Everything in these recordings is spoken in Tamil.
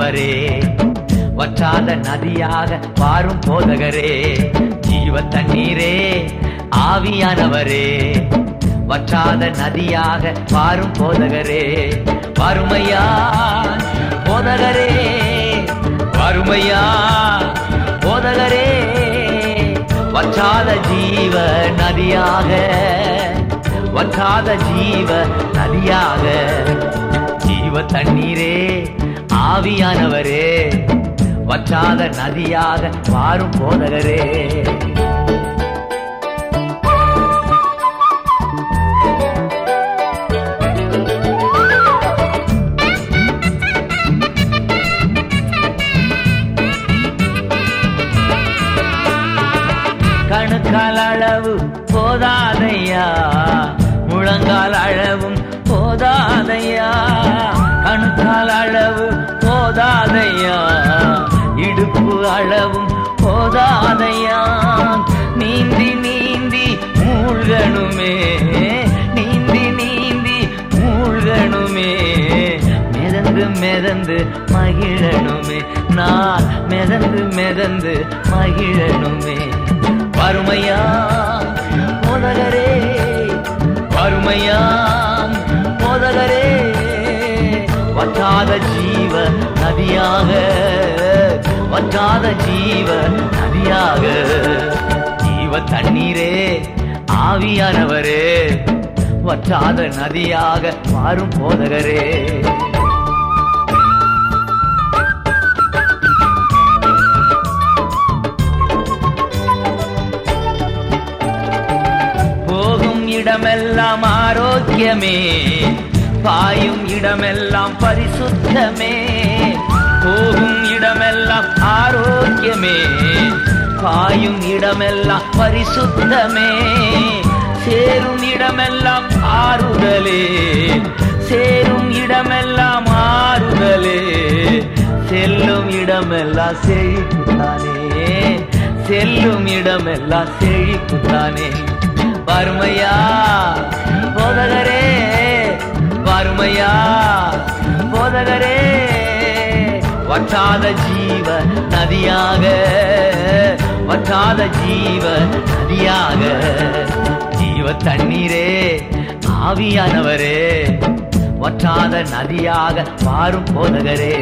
ஆவியானவரே வற்றாத நதியாக வாரும் போதகரே ஜீவ தண்ணீரே ஆவியானவரே வற்றாத நதியாக வாரும் போதகரே வறுமையா போதகரே வறுமையா போதகரே வற்றாத ஜீவ நதியாக வற்றாத ஜீவ நதியாக ஜீவ தண்ணீரே ஆவியானவரே வற்றாத நதியாக வாரும் போதகரே கணுக்கால் அளவு போதாதையா முழங்கால் அளவும் போதாதையா கணுக்கால் அளவு போதாதையா இடுப்பு அளவும் போதாதையா நீந்தி நீந்தி மூழ்கணுமே நீந்தி நீந்தி மூழ்கணுமே மிதந்து மிதந்து மகிழணுமே நான் மிதந்து மிதந்து மகிழணுமே வறுமையா போதகரே வறுமையா போதகரே வற்றாத ஜீவ நதியாக வற்றாத ஜீவ நதியாக ஜீவ தண்ணீரே ஆவியானவரே வற்றாத நதியாக மாறும் போதகரே போகும் இடமெல்லாம் ஆரோக்கியமே பாயும் இடமெல்லாம் பரிசுத்தமே போகும் இடமெல்லாம் ஆரோக்கியமே பாயும் இடமெல்லாம் பரிசுத்தமே சேரும் இடமெல்லாம் ஆறுதலே சேரும் இடமெல்லாம் ஆறுதலே செல்லும் இடமெல்லாம் செழிப்புத்தானே செல்லும் இடமெல்லாம் செழிப்புத்தானே வறுமையா போதகரே வறுமையா போதகரே வற்றாத ஜீவ நதியாக வற்றாத ஜீவ நதியாக ஜீவ தண்ணீரே ஆவியானவரே வற்றாத நதியாக மாறும் போதகரே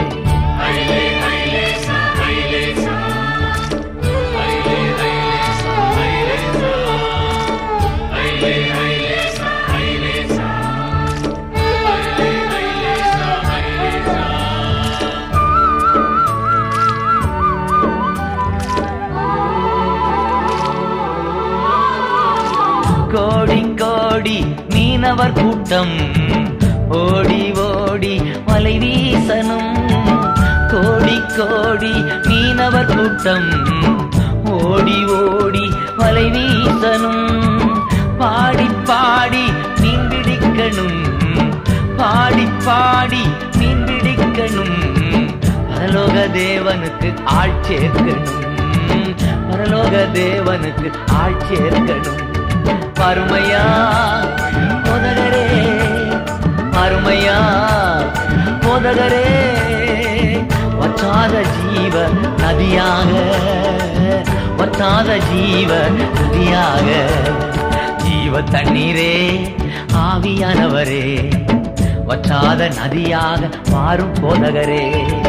கோடி கோடி மீனவர் கூட்டம் ஓடி ஓடி வலை வீசனும் கோடி கோடி மீனவர் கூட்டம் ஓடி ஓடி வலை வீசனும் பாடி பாடி மீன் பிடிக்கணும் பாடி பாடி மீன் பிடிக்கணும் பரலோக தேவனுக்கு ஆள் சேர்க்கணும் பரலோக தேவனுக்கு ஆள் சேர்க்கணும் பருமையா போதகரே பருமையா போதகரே வற்றாத ஜீவ நதியாக வற்றாத ஜீவ நதியாக ஜீவ தண்ணீரே ஆவியானவரே வற்றாத நதியாக மாறும் போதகரே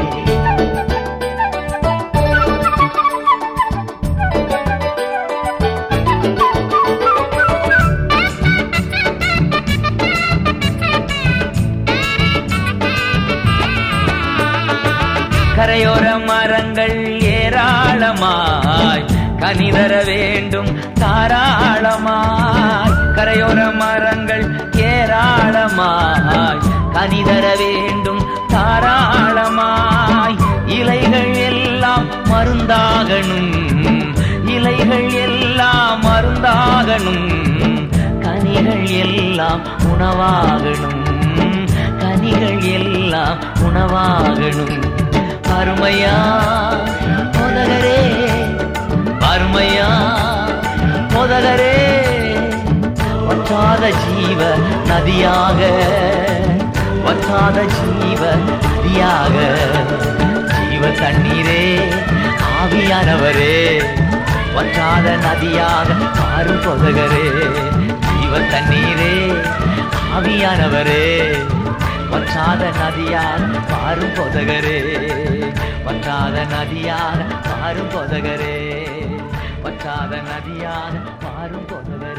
கரையோர மரங்கள் ஏராளமாய் கனிதர வேண்டும் தாராளமாய் கரையோர மரங்கள் ஏராளமாய் கனிதர வேண்டும் தாராளமாய் இலைகள் எல்லாம் மருந்தாகணும் இலைகள் எல்லாம் மருந்தாகணும் கனிகள் எல்லாம் உணவாகணும் கனிகள் எல்லாம் உணவாகணும் அருமையா முதகரே அருமையா முதகரே வற்றாத ஜீவ நதியாக வற்றாத ஜீவ நதியாக தண்ணீரே ஆவியானவரே வற்றாத நதியாக மாறும் பொதகரே ஜீவ தண்ணீரே ஆவியானவரே வற்றாத நதியாக மாறும் பொதகரே வற்றாத நதியாக மாறும் பொதகரே வற்றாத நதியாக மாறும் பொதகரே